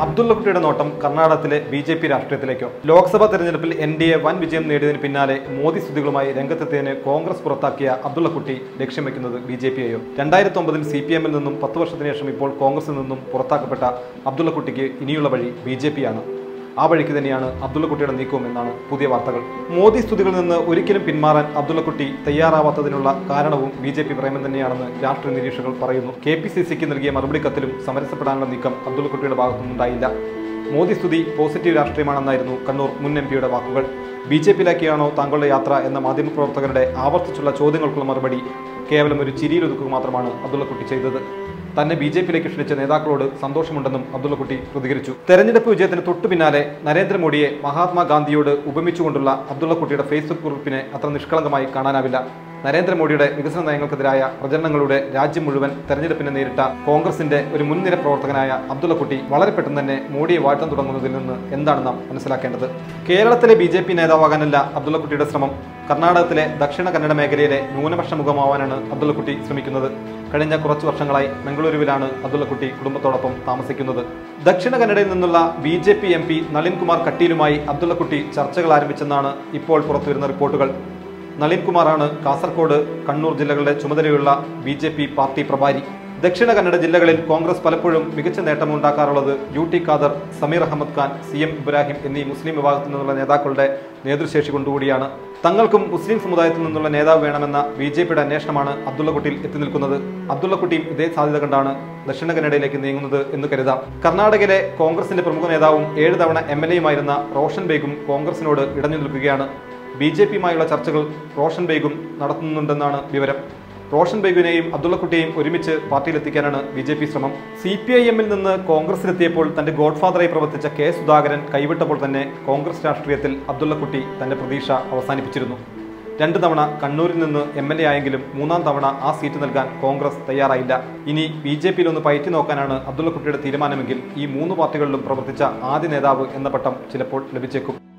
അബ്ദുള്ളക്കുട്ടിയുടെ നോട്ടം കർണാടകത്തിലെ B J P രാഷ്ട്രീയത്തിലേക്കോ ലോക്സഭാ തെരഞ്ഞെടുപ്പിൽ എൻ ഡി എ വൻ വിജയം നേടിയതിന് പിന്നാലെ മോദി സ്തുതികളുമായി രംഗത്തെത്തിയതിന് കോൺഗ്രസ് പുറത്താക്കിയ അബ്ദുള്ളക്കുട്ടി ലക്ഷ്യം വെക്കുന്നത് ബി ജെ പിയെയോ രണ്ടായിരത്തി ഒമ്പതിൽ സി പി എമ്മിൽ നിന്നും പത്ത് വർഷത്തിന് ശേഷം ഇപ്പോൾ കോൺഗ്രസിൽ നിന്നും പുറത്താക്കപ്പെട്ട അബ്ദുള്ളക്കുട്ടിക്ക് ഇനിയുള്ള വഴി ബി ജെ പി ആണ് ആ വഴിക്ക് തന്നെയാണ് അബ്ദുള്ളക്കുട്ടിയുടെ നീക്കവും എന്നാണ് പുതിയ വാർത്തകൾ മോദി സ്തുതികളിൽ നിന്ന് ഒരിക്കലും പിന്മാറാൻ അബ്ദുള്ളക്കുട്ടി തയ്യാറാവാത്തതിനുള്ള കാരണവും ബി ജെ പി പ്രേമം തന്നെയാണെന്ന് രാഷ്ട്രീയ നിരീക്ഷകർ പറയുന്നു കെ പി സി സിക്ക് നൽകിയ മറുപടി കത്തിലും സമരസപ്പെടാനുള്ള നീക്കം അബ്ദുള്ളക്കുട്ടിയുടെ ഭാഗത്തുനിന്നുണ്ടായില്ല മോദി സ്തുതി പോസിറ്റീവ് രാഷ്ട്രീയമാണെന്നായിരുന്നു കണ്ണൂർ മുൻ എം പിയുടെ വാക്കുകൾ ബി ജെ പിയിലേക്കാണോ താങ്കളുടെ യാത്ര എന്ന മാധ്യമപ്രവർത്തകരുടെ ആവർത്തിച്ചുള്ള ചോദ്യങ്ങൾക്കുള്ള മറുപടി കേവലം ഒരു ചിരിയിലൊതുക്കുക മാത്രമാണ് അബ്ദുള്ളക്കുട്ടി ചെയ്തത് തന്നെ ബി ജെ പിയിലേക്ക് ക്ഷണിച്ച നേതാക്കളോട് സന്തോഷമുണ്ടെന്നും അബ്ദുള്ളക്കുട്ടി പ്രതികരിച്ചു തെരഞ്ഞെടുപ്പ് വിജയത്തിന് തൊട്ടു പിന്നാലെ നരേന്ദ്രമോദിയെ മഹാത്മാഗാന്ധിയോട് ഉപമിച്ചുകൊണ്ടുള്ള അബ്ദുള്ളക്കുട്ടിയുടെ ഫേസ്ബുക്ക് കുറിപ്പിനെ അത്ര നിഷ്കളങ്കമായി കാണാനാവില്ല നരേന്ദ്രമോദിയുടെ വികസന നയങ്ങൾക്കെതിരായ പ്രചരണങ്ങളുടെ രാജ്യം മുഴുവൻ തെരഞ്ഞെടുപ്പിനെ നേരിട്ട കോൺഗ്രസിന്റെ ഒരു മുൻനിര പ്രവർത്തകനായ അബ്ദുള്ളക്കുട്ടി വളരെ പെട്ടെന്ന് തന്നെ മോഡിയെ വാഴ്ത്താൻ തുടങ്ങുന്നതിൽ നിന്ന് എന്താണ് നാം മനസ്സിലാക്കേണ്ടത് കേരളത്തിലെ ബി ജെ പി നേതാവാകാനല്ല അബ്ദുള്ളക്കുട്ടിയുടെ ശ്രമം കർണാടകത്തിലെ ദക്ഷിണ കന്നഡ മേഖലയിലെ ന്യൂനപക്ഷ മുഖമാവാനാണ് അബ്ദുള്ളക്കുട്ടി ശ്രമിക്കുന്നത് കഴിഞ്ഞ കുറച്ചു വർഷങ്ങളായി മംഗളൂരുവിലാണ് അബ്ദുള്ളക്കുട്ടി കുടുംബത്തോടൊപ്പം താമസിക്കുന്നത് ദക്ഷിണ കന്നഡയിൽ നിന്നുള്ള B J P M P Nalin Kumar കട്ടീലുമായി അബ്ദുള്ളക്കുട്ടി ചർച്ചകൾ ആരംഭിച്ചെന്നാണ് ഇപ്പോൾ പുറത്തുവരുന്ന റിപ്പോർട്ടുകൾ നളിൻ കുമാറാണ് കാസർഗോഡ് കണ്ണൂർ ജില്ലകളുടെ ചുമതലയുള്ള ബി ജെ പി പാർട്ടി പ്രഭാരി ദക്ഷിണ കന്നഡ ജില്ലകളിൽ കോൺഗ്രസ് പലപ്പോഴും മികച്ച നേട്ടമുണ്ടാക്കാറുള്ളത് U T Khader Sameer Ahmed Khan C M Ibrahim എന്നീ മുസ്ലിം വിഭാഗത്തിൽ നിന്നുള്ള നേതാക്കളുടെ നേതൃശേഷി കൊണ്ടുകൂടിയാണ് തങ്ങൾക്കും മുസ്ലിം സമുദായത്തിൽ നിന്നുള്ള നേതാവ് വേണമെന്ന ബി ജെ പിയുടെ അന്വേഷണമാണ് അബ്ദുള്ളക്കുട്ടിയിൽ എത്തി നിൽക്കുന്നത് അബ്ദുള്ളക്കുട്ടിയും ഇതേ സാധ്യത കണ്ടാണ് ദക്ഷിണ കന്നഡയിലേക്ക് നീങ്ങുന്നത് എന്ന് കരുതാം കർണാടകയിലെ കോൺഗ്രസിന്റെ പ്രമുഖ നേതാവും ഏഴ് തവണ എം എൽ എയുമായിരുന്ന റോഷൻ ബേഗും കോൺഗ്രസിനോട് ഇടഞ്ഞു നിൽക്കുകയാണ് ബി ജെ പിയുമായുള്ള ചർച്ചകൾ റോഷൻ ബേഗും നടത്തുന്നുണ്ടെന്നാണ് വിവരം റോഷൻ ബേഗുവിനെയും അബ്ദുള്ളക്കുട്ടിയെയും ഒരുമിച്ച് പാർട്ടിയിലെത്തിക്കാനാണ് ബി ജെ പി ശ്രമം സി പി ഐ എമ്മിൽ നിന്ന് കോൺഗ്രസിലെത്തിയപ്പോൾ തന്റെ ഗോഡ്ഫാദറായി പ്രവർത്തിച്ച കെ സുധാകരൻ കൈവിട്ടപ്പോൾ തന്നെ കോൺഗ്രസ് രാഷ്ട്രീയത്തിൽ അബ്ദുള്ളക്കുട്ടി തന്റെ പ്രതീക്ഷ അവസാനിപ്പിച്ചിരുന്നു രണ്ടു തവണ കണ്ണൂരിൽ നിന്ന് എം എൽ എ ആയെങ്കിലും മൂന്നാം തവണ ആ സീറ്റ് നൽകാൻ കോൺഗ്രസ് തയ്യാറായില്ല ഇനി ബി ജെ പിയിൽ ഒന്ന് പയറ്റി നോക്കാനാണ് അബ്ദുള്ളക്കുട്ടിയുടെ തീരുമാനമെങ്കിൽ ഈ മൂന്ന് പാർട്ടികളിലും പ്രവർത്തിച്ച ആദ്യ നേതാവ് എന്ന പട്ടം ചിലപ്പോൾ ലഭിച്ചേക്കും